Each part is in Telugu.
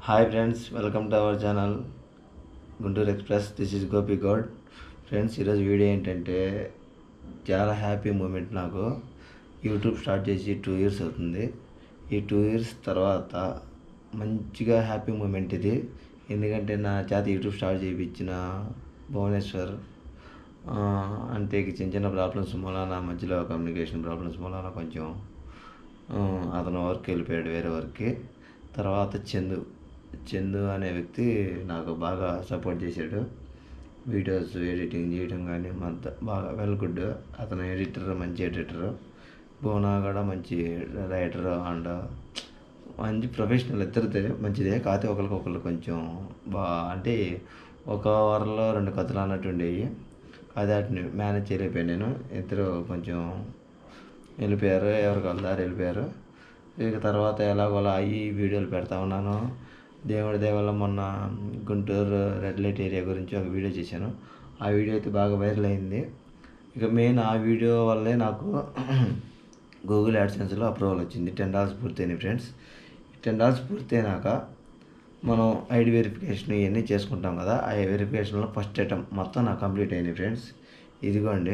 hi friends welcome to our channel Guntur express this is Gopi Goud friends ఈరోజు వీడియో ఏంటంటే చాలా హ్యాపీ మూమెంట్ నాకు యూట్యూబ్ స్టార్ట్ చేసి టూ ఇయర్స్ అవుతుంది ఈ టూ ఇయర్స్ తర్వాత మంచిగా హ్యాపీ మూమెంట్ ఇది ఎందుకంటే నా చేత యూట్యూబ్ స్టార్ట్ చేయించిన భువనేశ్వర్ ఆ, అంటే ఇక చిన్న చిన్న ప్రాబ్లమ్స్ మూలాన మధ్యలో కమ్యూనికేషన్ ప్రాబ్లమ్స్ మూలాన కొంచెం ఆ, అతను వర్క్ వెళ్ళిపోయాడు వేరే వర్క్కి తర్వాత చందు చందు అనే వ్యక్తి నాకు బాగా సపోర్ట్ చేశాడు వీడియోస్ ఎడిటింగ్ చేయడం కానీ అంత బాగా వెల్ గుడ్ అతను ఎడిటర్ మంచి ఎడిటర్ బోనా కూడా మంచి రైటర్ అండ్ మంచి ప్రొఫెషనల్ ఇద్దరిదే మంచిదే కాకపోతే ఒకరికొకరు కొంచెం బా అంటే ఒక వారంలో రెండు కథలు అన్నట్టు ఉండేవి అది వాటిని మేనేజ్ చేయలేకపోయాను నేను ఇద్దరు కొంచెం వెళ్ళిపోయారు ఎవరికి వాళ్ళ దారి వెళ్ళిపోయారు ఇక తర్వాత ఎలాగోలా అయ్యి వీడియోలు పెడతా ఉన్నాను దేవుడి దేవల్ల మొన్న గుంటూరు రెడ్ లైట్ ఏరియా గురించి ఒక వీడియో చేశాను ఆ వీడియో అయితే బాగా వైరల్ అయింది ఇక మెయిన్ ఆ వీడియో వల్లే నాకు గూగుల్ యాడ్సెన్స్లో అప్రూవల్ వచ్చింది టెన్ డాలర్స్ పూర్తయినాయి ఫ్రెండ్స్ టెన్ డాలర్స్ పూర్తయినాక మనం ఐడి వెరిఫికేషన్ ఇవన్నీ చేసుకుంటాం కదా ఆ వెరిఫికేషన్లో ఫస్ట్ ఐటమ్ మొత్తం నాకు కంప్లీట్ అయింది ఫ్రెండ్స్ ఇదిగోండి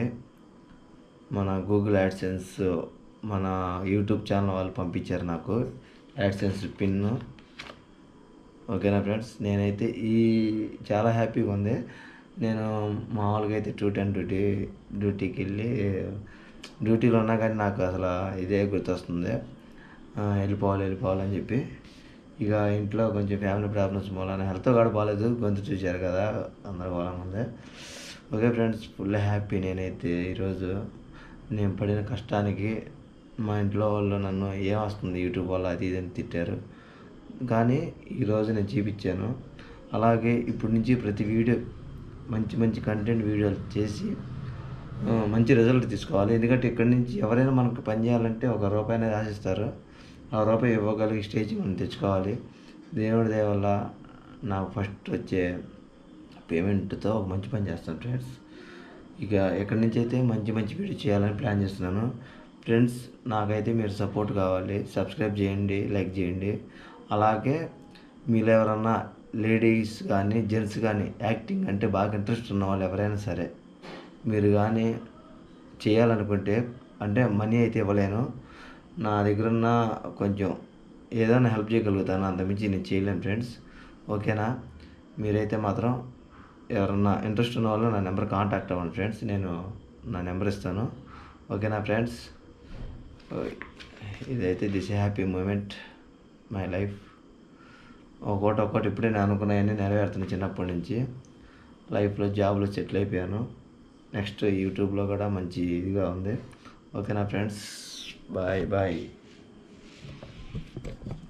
మన గూగుల్ యాడ్సెన్స్ మన యూట్యూబ్ ఛానల్ వాళ్ళు పంపించారు నాకు యాడ్సెన్స్ పిన్ ఓకేనా ఫ్రెండ్స్ నేనైతే ఈ చాలా హ్యాపీగా ఉంది నేను మామూలుగా అయితే టూ టెన్ డ్యూటీ డ్యూటీకి వెళ్ళి డ్యూటీలో ఉన్నా కానీ నాకు అసలు ఇదే గుర్తొస్తుంది ఆ, వెళ్ళిపోవాలి వెళ్ళిపోవాలని చెప్పి ఇక ఇంట్లో కొంచెం ఫ్యామిలీ ప్రాబ్లమ్స్ మూలాన హెల్త్ కూడా బాగాలేదు గొంతు చూశారు కదా అందరూ బాగా ఉంది ఓకే ఫ్రెండ్స్ ఫుల్ హ్యాపీ నేనైతే ఈరోజు నేను పడిన కష్టానికి మా ఇంట్లో వాళ్ళు నన్ను ఏం వస్తుంది యూట్యూబ్ వల్ల అది ఇది అని తిట్టారు కానీ ఈరోజు నేను చూపించాను అలాగే ఇప్పటి నుంచి ప్రతి వీడియో మంచి మంచి కంటెంట్ వీడియోలు చేసి ఆ, మంచి రిజల్ట్ తీసుకోవాలి ఎందుకంటే ఇక్కడి నుంచి ఎవరైనా మనకు పని చేయాలంటే ఒక రూపాయి అనేది ఆశిస్తారు ఆ రూపాయి ఇవ్వగలిగే స్టేజ్ మనం తెచ్చుకోవాలి దేవుడి దయ వల్ల నాకు ఫస్ట్ వచ్చే పేమెంట్తో ఒక మంచి పని చేస్తాను ఫ్రెండ్స్ ఇక ఎక్కడి నుంచి అయితే మంచి మంచి వీడియో చేయాలని ప్లాన్ చేస్తున్నాను ఫ్రెండ్స్ నాకైతే మీరు సపోర్ట్ కావాలి సబ్స్క్రైబ్ చేయండి లైక్ చేయండి అలాగే మీరు ఎవరన్నా లేడీస్ కానీ జెంట్స్ కానీ యాక్టింగ్ అంటే బాగా ఇంట్రెస్ట్ ఉన్న వాళ్ళు ఎవరైనా సరే మీరు కానీ చేయాలనుకుంటే అంటే మనీ అయితే ఇవ్వలేను నా దగ్గర ఉన్న కొంచెం ఏదైనా హెల్ప్ చేయగలుగుతాను అంతమించి నేను చేయలేను ఫ్రెండ్స్ ఓకేనా మీరైతే మాత్రం ఎవరన్నా ఇంట్రెస్ట్ ఉన్న వాళ్ళు నా నెంబర్ కాంటాక్ట్ అవ్వండి ఫ్రెండ్స్ నేను నా నెంబర్ ఇస్తాను ఓకేనా ఫ్రెండ్స్ ఇదైతే this happy moment my life ఒకటి ఒకటి ఇప్పుడే నేను అనుకున్నాయని నెరవేరుతున్నాను చిన్నప్పటి నుంచి లైఫ్లో జాబ్లో సెటిల్ అయిపోయాను నెక్స్ట్ యూట్యూబ్లో కూడా మంచి ఇదిగా ఉంది ఓకేనా ఫ్రెండ్స్ బాయ్ బాయ్